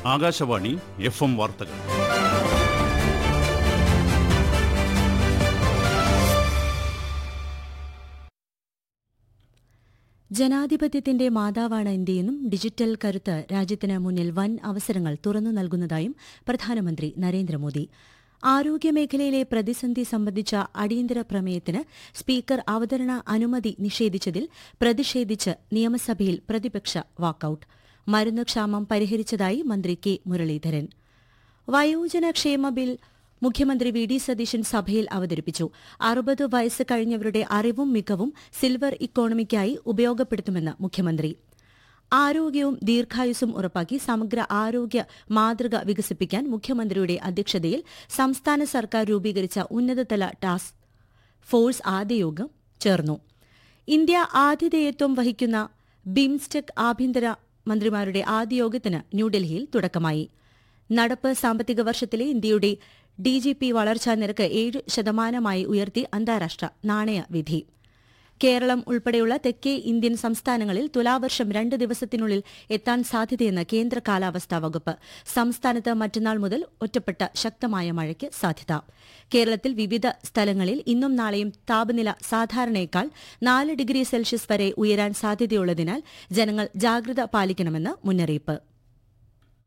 Akashvani F M വാർത്തകൾ ജനാധിപത്യത്തിന്റെ മാതാവാണ് ഇന്ത്യയെന്നും ഡിജിറ്റൽ കരുത്ത് രാജ്യത്തിന് മുന്നിൽ വൻ അവസരങ്ങൾ തുറന്നു നൽകുന്നതായും പ്രധാനമന്ത്രി നരേന്ദ്രമോദി ആരോഗ്യമേഖലയിലെ പ്രതിസന്ധി സംബന്ധിച്ച അടിയന്തര പ്രമേയത്തിന് സ്പീക്കർ അവതരണ അനുമതി നിഷേധിച്ചതിൽ പ്രതിഷേധിച്ച് നിയമസഭയിൽ പ്രതിപക്ഷ വാക്കൌട്ട് മരുന്ന് ക്ഷാമം പരിഹരിച്ചതായി മന്ത്രി കെ മുരളീധരൻ വയോജന ക്ഷേമ ബിൽ മുഖ്യമന്ത്രി വി ഡി സതീശൻ സഭയിൽ അവതരിപ്പിച്ചു അറുപത് വയസ്സ് കഴിഞ്ഞവരുടെ അറിവും മികവും സിൽവർ ഇക്കോണമിക്കായി ഉപയോഗപ്പെടുത്തുമെന്ന് മുഖ്യമന്ത്രി ആരോഗ്യവും ദീർഘായുസ്സും ഉറപ്പാക്കി സമഗ്ര ആരോഗ്യ മാതൃക വികസിപ്പിക്കാൻ മുഖ്യമന്ത്രിയുടെ അധ്യക്ഷതയിൽ സംസ്ഥാന സർക്കാർ രൂപീകരിച്ച ഉന്നതതല ടാസ്ക് ഫോഴ്സ് ആദ്യ യോഗം ചേർന്നു ഇന്ത്യ ആതിഥേയത്വം വഹിക്കുന്ന ബിംസ്റ്റെക് ആഭ്യന്തര മന്ത്രിമാരുടെ ആദ്യ യോഗത്തിന് ന്യൂഡൽഹിയിൽ തുടക്കമായി നടപ്പ് സാമ്പത്തിക വർഷത്തിലെ ഇന്ത്യയുടെ ഡി ജി പി വളർച്ചാ നിരക്ക് ഏഴ് ശതമാനമായി ഉയർത്തി അന്താരാഷ്ട്ര നാണയ വിധി കേരളം ഉൾപ്പെടെയുള്ള തെക്കേ ഇന്ത്യൻ സംസ്ഥാനങ്ങളിൽ തുലാവർഷം രണ്ട് ദിവസത്തിനുള്ളിൽ എത്താൻ സാധ്യതയെന്ന് കേന്ദ്ര കാലാവസ്ഥാ വകുപ്പ് സംസ്ഥാനത്ത് മറ്റന്നാൾ മുതൽ ഒറ്റപ്പെട്ട ശക്തമായ മഴയ്ക്ക് സാധ്യത കേരളത്തിൽ വിവിധ സ്ഥലങ്ങളിൽ ഇന്നും നാളെയും താപനില സാധാരണയേക്കാൾ നാല് ഡിഗ്രി സെൽഷ്യസ് വരെ ഉയരാൻ സാധ്യതയുള്ളതിനാൽ ജനങ്ങൾ ജാഗ്രത പാലിക്കണമെന്ന് മുന്നറിയിപ്പ്